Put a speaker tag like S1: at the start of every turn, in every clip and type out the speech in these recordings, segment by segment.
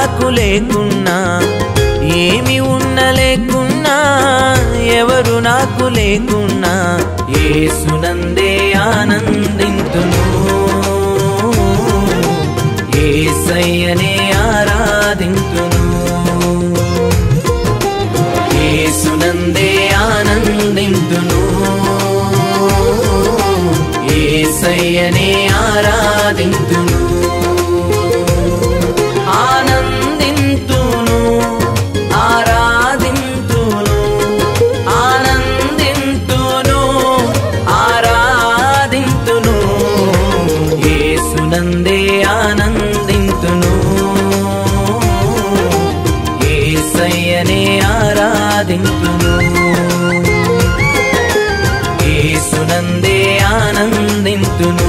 S1: నాకు లేకున్నా ఏమి ఉన్న లేకున్నా ఎవరు నాకు లేకున్నా ఏసునందే ఆనందింతును ఏసయ్యనే ఆరాధింతును ఏసునందే ఆనందింతును ఏసయ్యనే ఆరాధింతును ఆనందింతును ఆరాధింతును ఆనందింతును ఆరాధింతును ఏసునందే ఆనందింతును ఏసయ్యనే ఆరాధింతును ఏసునందే ఆనందింతును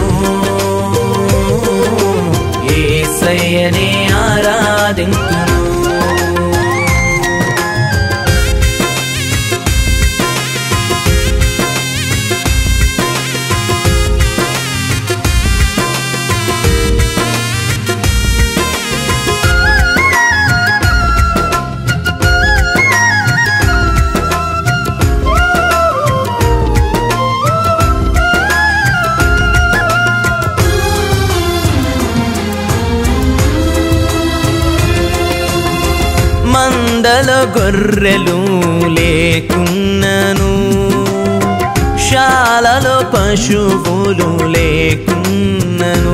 S1: ఏసయ్యనే ఆరాధింతును మందల గొర్రెలు లేకున్నను శాలలో పశువులు లేకున్నను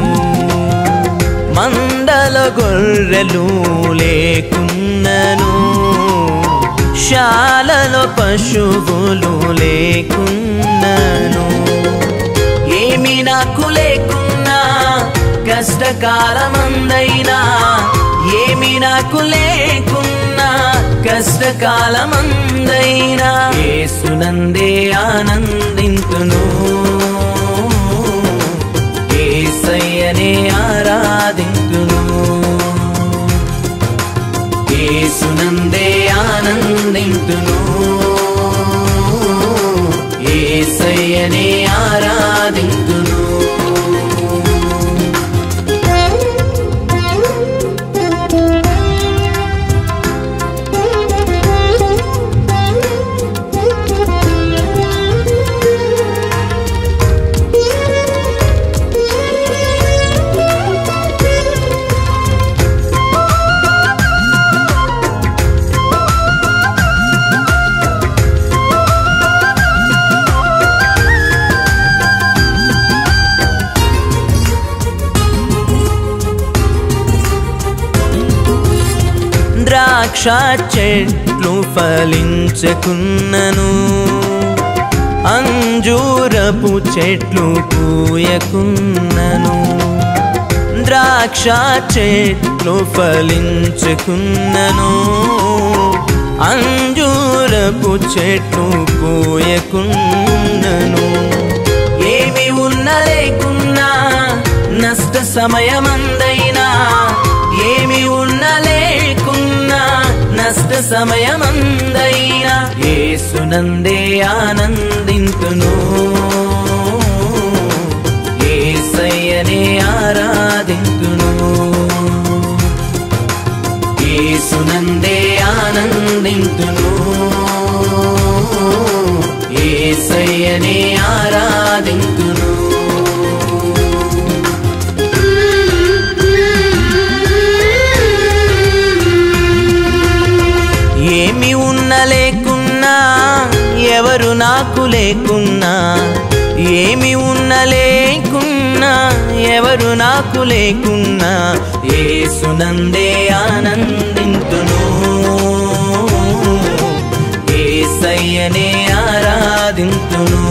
S1: మందల గొర్రెలు లేకున్నను శాలలో పశువులు లేకున్నను ఏమి నాకు లేకున్నా కష్టకాలమందైనా ఏమి నాకు లేకున్నా కష్టకాలమందైనా ఏసునందే ఆనందింతును ఏసయ్యనే ఆరాధింతును ఏసునందే ఆనందింతును ఏసయ్యనే ఆరాధింతును ద్రాక్ష చెట్లు ఫలించకున్నను అంజూరపు చెట్లు పూయకున్నను ద్రాక్ష చెట్లు ఫలించకున్నను అంజూరపు చెట్లు పూయకున్నను ఏమి ఉన్న లేకున్నా నష్ట సమయమందైనా ఏమి ఉన్న లేకున్నా నష్ట సమయమందైనా ఏసునందే ఆనందింతును ఏసయ్యనే ఆరాధింతును ఏసునందే ఆనందింతును ఏసయ్యనే ఆరాధింతును ఏమి ఉన్న లేకున్నా ఎవరు నాకు లేకున్నా ఏమి ఉన్న లేకున్నా ఎవరు నాకు లేకున్నా ఏసునందే ఆనందింతును ఏసయ్యనే ఆరాధింతును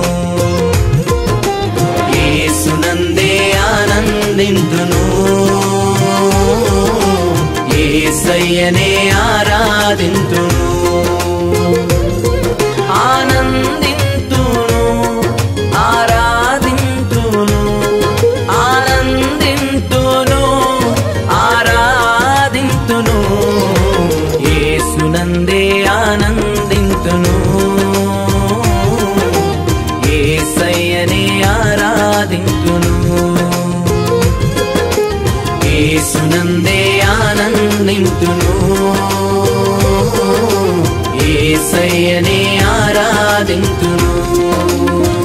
S1: ఏసునందే ఆనందింతును ఏసయ్యనే ఆరాధింతును ఆనందింతును ఆరాధింతును ఆనందింతును ఆరాధింతును ఏసునందే ఆనందింతును ఏసయ్యనే ఆరాధింతును ఏసునందే ఆనందింతును ఆరాధింతును